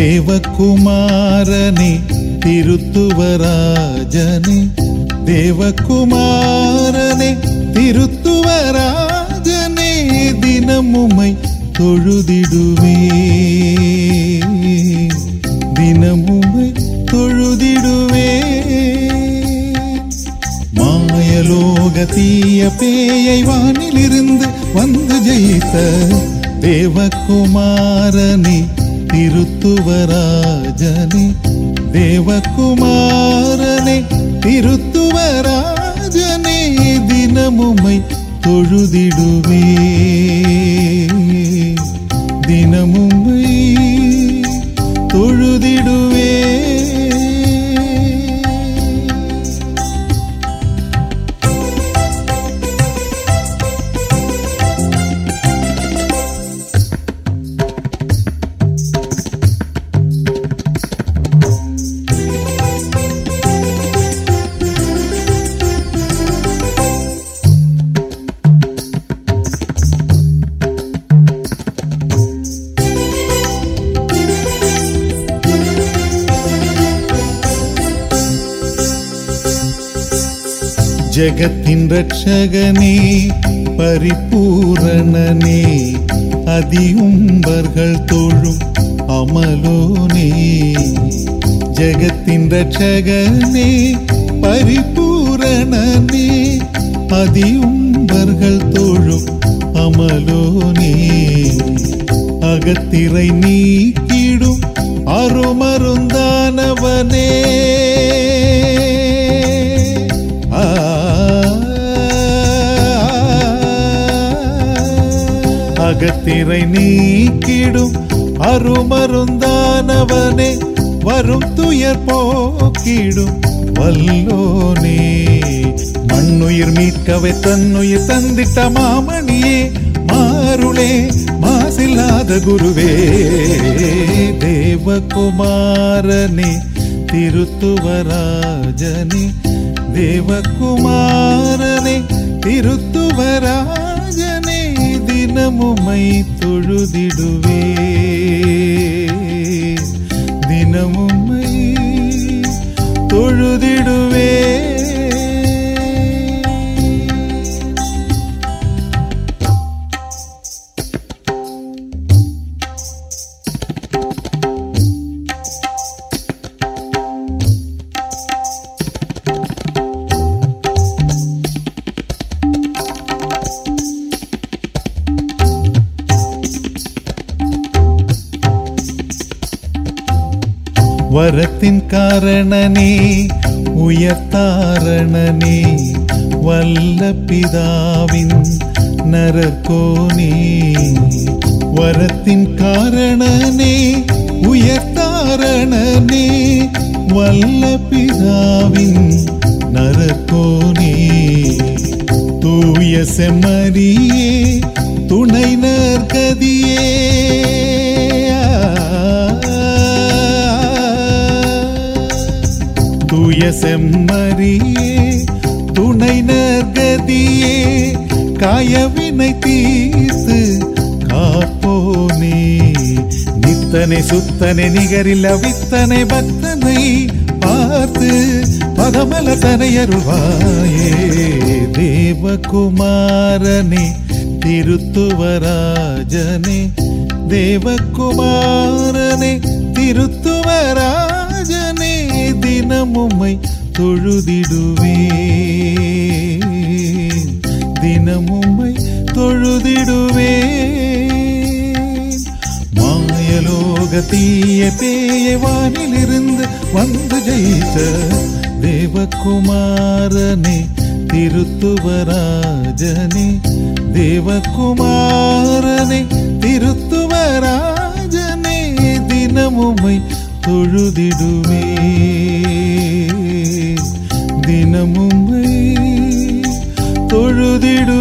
தேவகுமாரனே திருத்துவராஜனே தேவகுமாரனே திருத்துவராஜனே தினமுமை தொழுதிடுவே தினமுமை தொழுதிடுவே மாயலோக தீய பேயை வானிலிருந்து வந்து ஜெயித்த தேவகுமாரனே திருத்துவராஜனே தேவகுமாரனே திருத்துவராஜனே தினமுமை தொழுதிடுவே தினமுமை தொழுதிடுவே ஜகத்தின் ரட்சகனே பரிபூரணனே அதியும்பர்கள் தொழும் அமலோனே ஜகத்தின் ரட்சகனே பரிபூரணனே அதியும்பர்கள் தொழும் அமலோனே அகத்திரை நீக்கிடும் அருமருந்தானவனே ஆ, அகத்திரை நீக்கிடும் அருமருந்தானவனே வரும் துயர் போக்கிடும் வல்லோனே மண்ணுயிர் மீட்கவே தன்னுயிர் தந்திட்ட மாமணியே மாருளே மாசில்லாத குருவே தேவகுமாரனே திருத்துவராஜனே தேவகுமாரனே திருத்துவராஜனே தினமுமை தொழுதிடுவே தினமுமை தொழுதிடுவே வரத்தின் காரணனே உயர்த்தாரணனே வல்ல பிதாவின் நரக்கோனே வரத்தின் காரணனே உயர்த்தாரணனே வல்ல பிதாவின் நரக்கோனே தூய செம்மறியே துணை நற்கதியே தூய செம்மறியே துணை நற்கதியே காயவினை தீர்த்து காப்போனே நித்தனை சுத்தனை நிகரில் அவித்தனை பக்தனை பார்த்து பதமல தனையருவாயே தேவகுமாரனே திருத்துவராஜனே தேவகுமாரனே திருத்துவராஜனே தினமுமை தொழுதிடுவே தினமுமை தொழுதிடுவே மாயலோக தீய பேய வானிலிருந்து வந்து ஜெயித்த தேவகுமாரனே திருத்துவராஜனே தேவகுமாரனே திருத்துவராஜனே தினமுமை தொழுதிடுவே தினமுமை தொழுதிடு